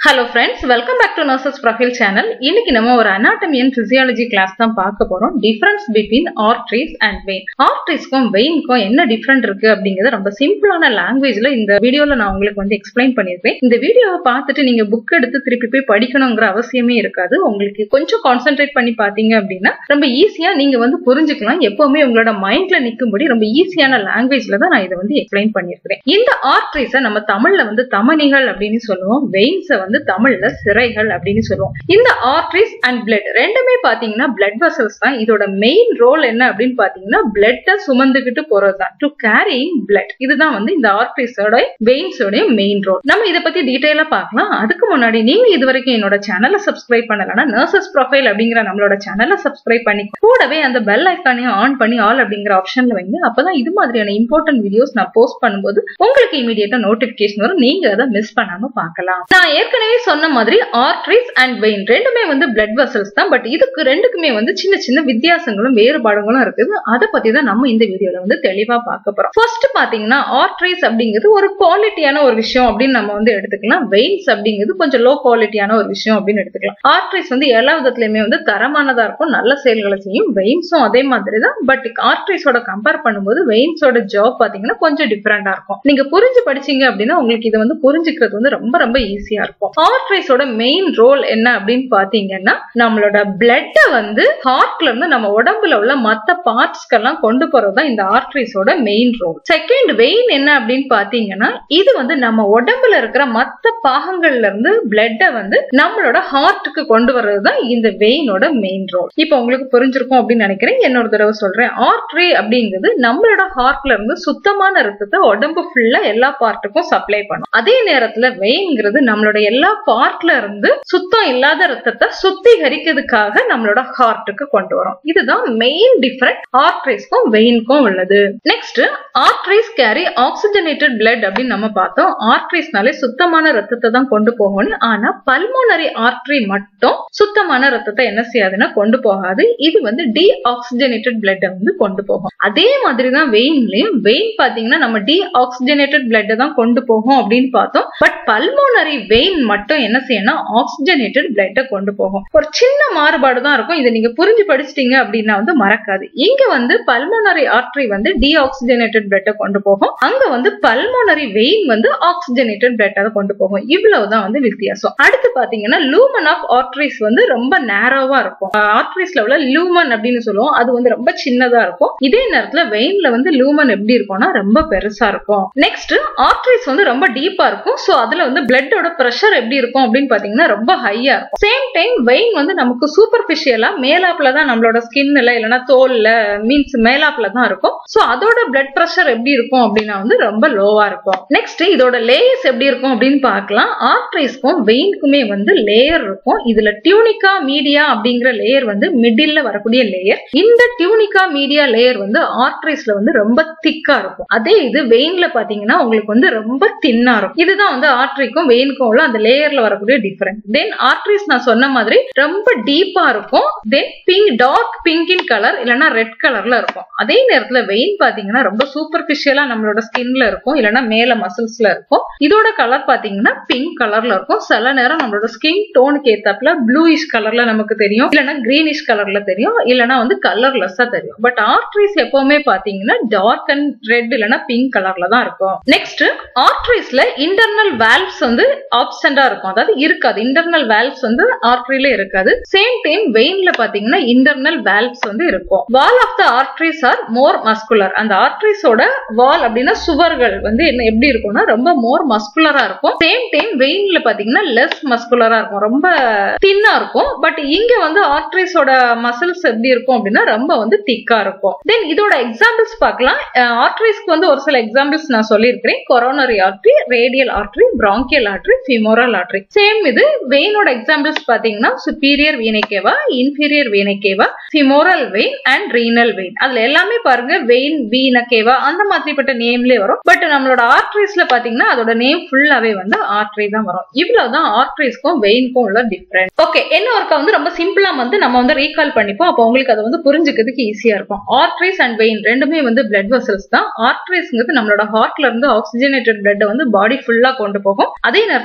hello friends welcome back to nurses profile channel இன்னைக்கு நம்ம ஒரு அனாட்டமி அண்ட் பிசியாலஜி கிளாஸ் தான் பார்க்க போறோம் difference between arteries and vein ஆர்ட்ரிஸ்க்கும் வெயின்க்கும் என்ன டிஃபரெண்ட் இருக்கு அப்படிங்கறது ரொம்ப சிம்பிளான லாங்குவேஜ்ல இந்த வீடியோல நான் உங்களுக்கு வந்து எக்ஸ்பிளைன் பண்ணிருப்பேன் இந்த வீடியோவை பார்த்துட்டு நீங்க புக் எடுத்து திருப்பி போய் படிக்கணுங்கிற அவசியமே இருக்காது உங்களுக்கு கொஞ்சம் கான்சென்ட்ரேட் பண்ணி பாத்தீங்க அப்படின்னா ரொம்ப ஈஸியா நீங்க வந்து புரிஞ்சுக்கலாம் எப்பவுமே உங்களோட மைண்ட்ல நிக்கும்படி ரொம்ப ஈஸியான லாங்குவேஜ்ல தான் நான் இதை வந்து எக்ஸ்பிளைன் பண்ணிருக்கிறேன் இந்த ஆர்ட்ரிஸை நம்ம தமிழ்ல வந்து தமனிகள் அப்படின்னு சொல்லுவோம் வெயின்ஸை வந்து தமிழ்ல சிறைகள் அப்படின்னு சொல்லுவோம் இந்த ஆர்ட்ரிஸ் அண்ட் பிளட் ரெண்டுமே பாத்தீங்கன்னா பிளட் வெசல்ஸ் தான் இதோட மெயின் ரோல் என்ன அப்படின்னு பாத்தீங்கன்னா பிளட்டை சுமந்துகிட்டு போறது தான் டு கேரிங் பிளட் இதுதான் வந்து இந்த ஆர்ட்ரிஸோட வெயின்ஸோட மெயின் ரோல் நம்ம இதை பத்தி டீடைலா பார்க்கலாம் அதுக்கு முன்னாடி நீங்க இது வரைக்கும் என்னோட சேனலை சப்ஸ்கிரைப் பண்ணலன்னா நர்சஸ் ப்ரொஃபைல் அப்படிங்கிற நம்மளோட சேனலை சப்ஸ்கிரைப் பண்ணி கூடவே அந்த பெல் ஐக்கானையும் ஆன் பண்ணி ஆல் அப்படிங்கிற ஆப்ஷன்ல வைங்க அப்பதான் இது மாதிரியான இம்பார்ட்டன்ட் வீடியோஸ் நான் போஸ்ட் பண்ணும்போது உங்களுக்கு இமீடியட்டா நோட்டிபிகேஷன் வரும் நீங்க அதை மிஸ் பண்ணாம பார்க்கலாம் நான் ஏற்கனவே சொன்ன மாதிரி ஆர்ட்ரிஸ் அண்ட் வெயின் ரெண்டுமே வந்து பிளட் வெசல்ஸ் தான் பட் இதுக்கு ரெண்டுக்குமே வந்து சின்ன சின்ன வித்தியாசங்களும் வேறுபாடுகளும் இருக்குது அதை பத்தி தான் நம்ம இந்த வீடியோல வந்து தெளிவா பார்க்க போறோம் ஃபர்ஸ்ட் பாத்தீங்கன்னா ஆர்ட்ரிஸ் அப்படிங்கிறது ஒரு குவாலிட்டியான ஒரு விஷயம் அப்படின்னு நம்ம வந்து எடுத்துக்கலாம் வெயின்ஸ் அப்படிங்கிறது கொஞ்சம் லோ குவாலிட்டியான ஒரு விஷயம் அப்படின்னு எடுத்துக்கலாம் ஆர்ட்ரிஸ் வந்து எல்லா விதத்துலயுமே வந்து தரமானதா இருக்கும் நல்ல செயல்களை செய்யும் வெயின்ஸும் அதே மாதிரி தான் பட் ஆர்ட்ரிஸோட கம்பேர் பண்ணும்போது வெயின்ஸோட ஜாப் பாத்தீங்கன்னா கொஞ்சம் டிஃபரெண்டா இருக்கும் நீங்க புரிஞ்சு படிச்சீங்க அப்படின்னா உங்களுக்கு இதை வந்து புரிஞ்சுக்கிறது வந்து ரொம்ப ரொம்ப ஈஸியா இருக்கும் ஆர்ட்ரைஸோட மெயின் ரோல் என்ன அப்படின்னு பாத்தீங்கன்னா நம்மளோட பிளட்டை வந்து ஹார்ட்ல இருந்து நம்ம உடம்புல உள்ள மத்த பார்ட்ஸ்க்கெல்லாம் கொண்டு போறதுதான் இந்த ஆர்ட்ரிஸோட மெயின் ரோல் செகண்ட் வெயின் என்ன அப்படின்னு பாத்தீங்கன்னா இது வந்து நம்ம உடம்புல இருக்கிற மத்த பாகங்கள்ல இருந்து பிளட்டை வந்து நம்மளோட ஹார்ட்டுக்கு கொண்டு வர்றது தான் இந்த வெயினோட மெயின் ரோல் இப்போ உங்களுக்கு புரிஞ்சிருக்கும் அப்படின்னு நினைக்கிறேன் என்னோட தடவை சொல்றேன் ஆர்ட்ரி அப்படிங்கிறது நம்மளோட ஹார்ட்ல இருந்து சுத்தமான ரத்தத்தை உடம்பு ஃபுல்லா எல்லா பார்ட்டுக்கும் சப்ளை பண்ணும் அதே நேரத்துல வெயின்ங்கிறது நம்மளோட எல்லா பார்ட்ல இருந்து சுத்தம் இல்லாத ரத்தத்தை சுத்திகரிக்கிறதுக்காக நம்மளோட ஹார்ட்டுக்கு கொண்டு வரும் இதுதான் மெயின் டிஃபரெண்ட் ஆர்ட்ரிஸ்க்கும் வெயின்க்கும் உள்ளது next arteries carry oxygenated blood அப்படின்னு நம்ம பார்த்தோம் ஆர்ட்ரிஸ்னாலே சுத்தமான ரத்தத்தை தான் கொண்டு போகணும் ஆனா பல்மோனரி ஆர்ட்ரி மட்டும் சுத்தமான ரத்தத்தை என்ன செய்யாதுன்னா கொண்டு போகாது இது வந்து டி ஆக்சிஜனேட்டட் பிளட் வந்து கொண்டு போகும் அதே மாதிரி தான் வெயின்லயும் வெயின் பாத்தீங்கன்னா நம்ம டி ஆக்சிஜனேட்டட் பிளட் தான் கொண்டு போகும் அப்படின்னு பார்த்தோம் பட் பல்மோனரி வெயின் மட்டும் என்ன செய்யணும் ஆக்சிஜனேட்டட் பிளட்டை கொண்டு போகும் ஒரு சின்ன மாறுபாடு தான் இருக்கும் இதை நீங்க புரிஞ்சு படிச்சிட்டீங்க அப்படின்னா வந்து மறக்காது இங்க வந்து பல்மோனரி ஆர்ட்ரி வந்து டி ஆக்சிஜனேட்டட் பிளட்டை கொண்டு போகும் அங்க வந்து பல்மோனரி வெயின் வந்து ஆக்சிஜனேட்டட் பிளட்டை கொண்டு போகும் இவ்வளவுதான் வந்து வித்தியாசம் அடுத்து பாத்தீங்கன்னா லூமன் ஆஃப் ஆர்ட்ரிஸ் வந்து ரொம்ப நேரோவா இருக்கும் ஆர்ட்ரிஸ்ல உள்ள லூமன் அப்படின்னு சொல்லுவோம் அது வந்து ரொம்ப சின்னதா இருக்கும் இதே நேரத்துல வெயின்ல வந்து லூமன் எப்படி இருக்கும்னா ரொம்ப பெருசா இருக்கும் நெக்ஸ்ட் ஆர்ட்ரிஸ் வந்து ரொம்ப டீப்பா இருக்கும் சோ அதுல வந்து பிளட்டோட பிரஷர் எப்படி இருக்கும் அப்படின்னு பாத்தீங்கன்னா ரொம்ப ஹையா இருக்கும் சேம் டைம் வெயின் வந்து நமக்கு சூப்பர்பிஷியலா மேலாப்ல தான் நம்மளோட ஸ்கின்ல இல்லைன்னா தோல்ல மீன்ஸ் மேலாப்ல தான் இருக்கும் சோ அதோட பிளட் பிரஷர் எப்படி இருக்கும் அப்படின்னா வந்து ரொம்ப லோவா இருக்கும் நெக்ஸ்ட் இதோட லேயர்ஸ் எப்படி இருக்கும் அப்படின்னு பார்க்கலாம் ஆர்ட்ரைஸ்க்கும் வெயின்க்குமே வந்து லேயர் இருக்கும் இதுல டியூனிகா மீடியா அப்படிங்கிற லேயர் வந்து மிடில்ல வரக்கூடிய லேயர் இந்த டியூனிகா மீடியா லேயர் வந்து ஆர்ட்ரைஸ்ல வந்து ரொம்ப திக்கா இருக்கும் அதே இது வெயின்ல பாத்தீங்கன்னா உங்களுக்கு வந்து ரொம்ப தின்னா இருக்கும் இதுதான் வந்து ஆர்ட்ரிக்கும் வெயினுக்கும் உள்ள அந்த லேயர்ல வரக்கூடிய டிஃபரன்ஸ் தென் ஆர்ட்ரிஸ் நான் சொன்ன மாதிரி ரொம்ப டீப்பா இருக்கும் then pink dark pink in colour இல்லைன்னா ரெட் கலர்ல இருக்கும் அதே நேரத்துல வெயின் பாத்தீங்கன்னா ரொம்ப சூப்பர்பிஷியலா நம்மளோட ஸ்கின்ல இருக்கும் இல்லைன்னா மேல மசில்ஸ்ல இருக்கும் இதோட கலர் பாத்தீங்கன்னா பிங்க் கலர்ல இருக்கும் சில நேரம் நம்மளோட ஸ்கின் டோனுக்கு ஏத்தாப்புல ப்ளூயிஷ் கலர்ல நமக்கு தெரியும் இல்லைன்னா கிரீனிஷ் கலர்ல தெரியும் இல்லைன்னா வந்து கலர்லெஸ்ஸா தெரியும் பட் ஆர்ட்ரிஸ் எப்பவுமே பாத்தீங்கன்னா டார்க் அண்ட் ரெட் இல்லைன்னா பிங்க் கலர்ல தான் இருக்கும் நெக்ஸ்ட் ஆர்ட்ரிஸ்ல இன்டர்னல் வேல்வ்ஸ் வந்து ஆப்சண்டா இருக்கும் அதாவது இருக்காது இன்டர்னல் வேல்வ்ஸ் வந்து ஆர்ட்ரியில இருக்காது சேம் டைம் வெயின்ல பாத்தீங்கன்னா இன்டர்னல் வேல்வ்ஸ் வந்து இருக்கும் wall of the arteries are more muscular அந்த ஆர்ட்ரிஸோட வால் அப்படின்னா சுவர்கள் வந்து என்ன எப்படி இருக்கும்னா ரொம்ப மோர் மஸ்குலரா இருக்கும் சேம் டைம் வெயின்ல பாத்தீங்கன்னா லெஸ் மஸ்குலரா இருக்கும் ரொம்ப தின்னா இருக்கும் பட் இங்க வந்து ஆர்ட்ரிஸோட மசில்ஸ் எப்படி இருக்கும் அப்படின்னா ரொம்ப வந்து திக்கா இருக்கும் தென் இதோட எக்ஸாம்பிள்ஸ் பார்க்கலாம் ஆர்ட்ரிஸ்க்கு வந்து ஒரு சில எக்ஸாம்பிள்ஸ் நான் சொல்லியிருக்கிறேன் coronary artery radial artery brachial artery femoral artery same இது வெயினோட எக்ஸாம்பிள்ஸ் பாத்தீங்கன்னா superior vena cava inferior vena cava femoral vein and renal vein அதுல எல்லாமே பாருங்க வெயின் வீனக்கேவா அந்த மாதிரிப்பட்ட நேம்லயே வரும் பட் நம்மளோட ஆர்ட்ரிஸ்ல பாத்தீங்கன்னா அதோட நேம் ஃபுல்லாவே வந்து ஆர்ட்ரி தான் வரும் இவ்வளவுதான் ஆர்ட்ரிஸ்க்கும் வெயின்க்கும் உள்ள டிஃபரன்ஸ் ஓகே என்ன ஒர்க்கை வந்து ரொம்ப சிம்பிளா வந்து நம்ம வந்து ரீகால் பண்ணிப்போம் அப்போ உங்களுக்கு அதை வந்து புரிஞ்சுக்கிறதுக்கு ஈஸியா இருக்கும் ஆர்ட்ரிஸ் அண்ட் வெயின் ரெண்டுமே வந்து பிளட் வெசல்ஸ் தான் ஆர்ட்ரிஸ்ங்கிறது நம்மளோட ஹார்ட்ல இருந்து ஆக்சிஜனேட்டட் பிளட் வந்து பாடி ஃபுல்லா கொண்டு போகும் அதே நேரத்துல வெயின்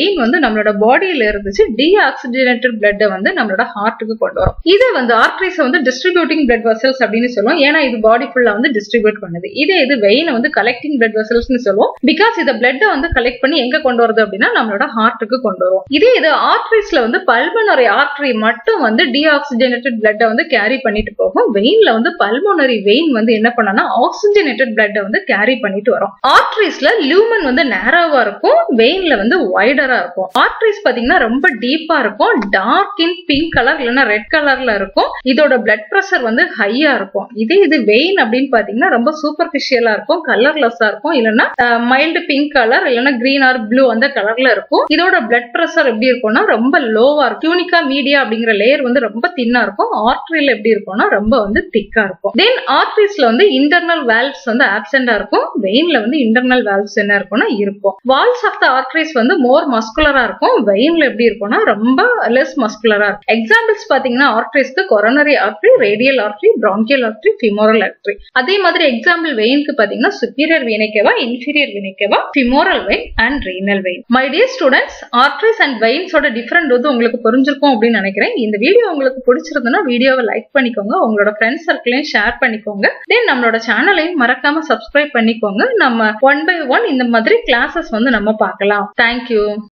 வெயின் வந்து நம்மளோட பாடியில இருந்துச்சு டீஆக்சிஜனேட்டட் பிளட் வந்து நம்மளோட ஹார்ட்டுக்கு கொண்டு வரும் இது வந்து ஆர்ட்ரிஸ் வந்து டிஸ்ட்ரிபியூட்டிங் பிளட் வெசல்ஸ் அப்படின்னு சொல்லுவோம் ஏன்னா இது பாடி ஃபுல்லா வந்து டிஸ்ட்ரிபியூட் பண்ணுது இதே இது வெயின் வந்து கலெக்டிங் பிளட் வெசல்ஸ்னு சொல்லுவோம் பிகாஸ் இத பிளட் வந்து கலெக்ட் பண்ணி எங்க கொண்டு வருது அப்படின்னா நம்மளோட ஹார்ட்டுக்கு கொண்டு வரும் இதே இது ஆர்ட்ரிஸ்ல வந்து பல்மனரி ஆர்ட்ரி மட்டும் வந்து டீஆக்சிஜனேட்டட் பிளட் வந்து கேரி பண்ணிட்டு போகும் வெயின்ல வந்து பல்மோனரி வெயின் வந்து என்ன பண்ணனா ஆக்சிஜனேட்டட் பிளட் வந்து கேரி பண்ணிட்டு வரும் ஆர்ட்ரிஸ்ல லூமன் வந்து நேரோவா இருக்கும் வெயின்ல வந்து வைடரா இருக்கும் ஆர்ட்ரிஸ் பாத்தீங்கன்னா ரொம்ப டீப்பா இருக்கும் டார்க் இன் பிங்க் கலர் இல்லைன்னா ரெட் கலர்ல இருக்கும் இதோட பிளட் ப்ரெஷர் வந்து ஹையா இருக்கும் இதே இது வெயின் அப்படின்னு பாத்தீங்கன்னா ரொம்ப சூப்பர்ஃபிஷியலா இருக்கும் கலர்லெஸ்ஸா இருக்கும் இல்லைன்னா மைல்டு பிங்க் கலர் இல்லைன்னா கிரீன் ஆர் ப்ளூ அந்த கலர்ல இருக்கும் இதோட பிளட் ப்ரெஷர் எப்படி இருக்கும்னா ரொம்ப லோவா இருக்கும் டியூனிகா மீடியா அப்படிங்கிற லேயர் வந்து ரொம்ப தின்னா இருக்கும் ஆர்ட்ரியில எப்படி இருக்கும்னா ரொம்ப வந்து திக்கா இருக்கும் தென் ஆர்ட்ரிஸ்ல வந்து இன்டர்னல் வேல்வ்ஸ் வந்து ஆப்சென்டா இருக்கும் வெயின்ல வந்து இன்டர்னல் வேல்வ்ஸ் என்ன இருக்கும்னா இருக்கும் வால்ஸ் ஆஃப் த ஆர்ட்ரிஸ் வந்து மோர் மஸ்குலரா இருக்கும் வெயின்ல எப்படி இருக்கும்னா ரொம்ப லெஸ் மஸ்குலரா இருக்கும் எக்ஸாம்பிள்ஸ் பாத்தீங்கன்னா ஆர்ட்ரிஸ்க்கு coronary artery radial artery brachial artery femoral artery அதே மாதிரி எக்ஸாம்பிள் வெயினுக்கு பாத்தீங்கன்னா superior vena cava inferior vena cava femoral vein and renal vein my dear students arteries and வெயின்ஸோட டிஃபரெண்ட் வந்து உங்களுக்கு புரிஞ்சிருக்கும் அப்படின்னு நினைக்கிறேன் இந்த வீடியோ உங்களுக்கு பிடிச்சிருந்ததுன்னா வீடியோவை லைக் பண்ணிக்கோங்க உங்களோட ஃப்ரெண்ட்ஸ் சர்க்கிளையும் ஷேர் பண்ணிக்கோங்க தென் நம்மளோட சேனலையும் மறக்காம சப்ஸ்கிரைப் பண்ணிக்கோங்க நம்ம ஒன் பை ஒன் இந்த மாதிரி கிளாஸஸ் வந்து நம்ம பார்க்கலாம் தேங்க்யூ